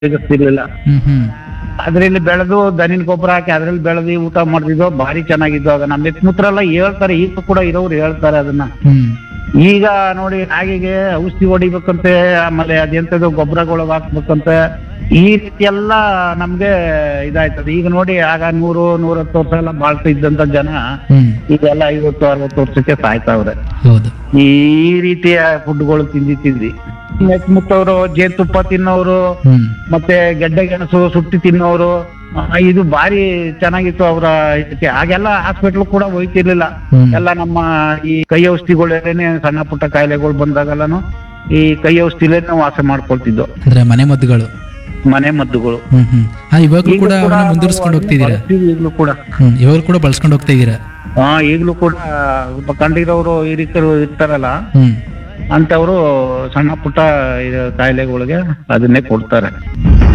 ಸಿಗಸ್ತಿರ್ಲಿಲ್ಲ ಹ್ಮ್ ಹ್ಮ್ ಅದ್ರಲ್ಲಿ ಬೆಳೆದು ದನಿನ ಗೊಬ್ಬರ ಹಾಕಿ ಅದ್ರಲ್ಲಿ ಬೆಳೆದು ಊಟ ಮಾಡ್ತಿದ್ವು ಭಾರಿ ಚೆನ್ನಾಗಿದ್ದು ಆಗ ನಮ್ಮ ಯತ್ಮೂತ್ರ ಎಲ್ಲ ಹೇಳ್ತಾರೆ ಈಗ ಕೂಡ ಇರೋರು ಹೇಳ್ತಾರೆ ಅದನ್ನ ಹ್ಮ್ ಈಗ ನೋಡಿ ಹಾಗೆಗೆ ಔಷಧಿ ಹೊಡಿಬೇಕಂತೆ ಆಮೇಲೆ ಅದೆಂತದ್ದು ಗೊಬ್ಬರಗಳು ಹಾಕ್ಬೇಕಂತೆ ಈ ರೀತಿ ಎಲ್ಲ ನಮ್ಗೆ ಇದಾಯ್ತದೆ ಈಗ ನೋಡಿ ಆಗ ನೂರು ನೂರತ್ತು ವರ್ಷ ಎಲ್ಲ ಬಾಳ್ತಾ ಇದ್ದಂತ ಜನ ಹ್ಮ್ ಈಗೆಲ್ಲ ಐವತ್ತು ಅರವತ್ತು ವರ್ಷಕ್ಕೆ ಸಾಯ್ತಾವ್ರೆ ಹೌದು ಈ ರೀತಿಯ ಫುಡ್ಗಳು ತಿಂದಿ ತಿಂದಿ ಮೆತ್ಮುತ್ತವರು ಜೇನುತುಪ್ಪ ತಿನ್ನೋರು ಹ್ಮ್ ಮತ್ತೆ ಗೆಡ್ಡೆ ಗೆಣಸು ಸುಟ್ಟಿ ತಿನ್ನೋರು ಆ, ಇದು ಭಾರಿ ಚೆನ್ನಾಗಿತ್ತು ಅವರ ಇದಕ್ಕೆ ಆಗೆಲ್ಲ ಹಾಸ್ಪಿಟ್ಲ್ ಕೂಡ ಹೋಯ್ತಿರ್ಲಿಲ್ಲ ಹ್ಮ್. ಎಲ್ಲ ನಮ್ಮ ಈ ಕೈ ಔಷಧಿಗಳೇನೆ ಸಣ್ಣ ಪುಟ್ಟ ಕಾಯಿಲೆಗಳು ಬಂದಾಗೆಲ್ಲನು ಈ ಕೈ ಔಷಧಿಲೇನೆ ವಾಸ ಮಾಡ್ಕೊಳ್ತಿದ್ದು ಅಂದ್ರೆ ಮನೆ ಮದ್ದುಗಳು ಮನೆ ಮದ್ದುಗಳು ಹ್ಮ್ ಹ್ಮ್ ಹಾ ಇವಾಗ್ಲೂ ಈಗ್ಲೂ ಕೂಡ ಅವನ್ನ ನಾವು ಮುಂದುವರಿಸ್ಕೊಂಡು ಹೋಗ್ತಿದ್ದೀರಾ ಬಳಸ್ತೀವಿ ಈಗ್ಲೂ ಕೂಡ ಹ್ಮ್ ಇವಾಗ್ಲೂ ಕೂಡ ಬಳಸ್ಕೊಂಡು ಹೋಗ್ತಾ ಇದ್ದೀರಾ ಹಾ ಈಗ್ಲೂ ಕೂಡ ಸ್ವಲ್ಪ ಕಂಡಿರೋರು ಹಿರಿಕರು ಇರ್ತಾರಲ್ಲ ಹ್ಮ್ ಅಂತವ್ರು ಸಣ್ಣ ಪುಟ್ಟ ಇದು ಕಾಯಿಲೆಗಳಿಗೆ ಅದನ್ನೇ ಕೊಡ್ತಾರೆ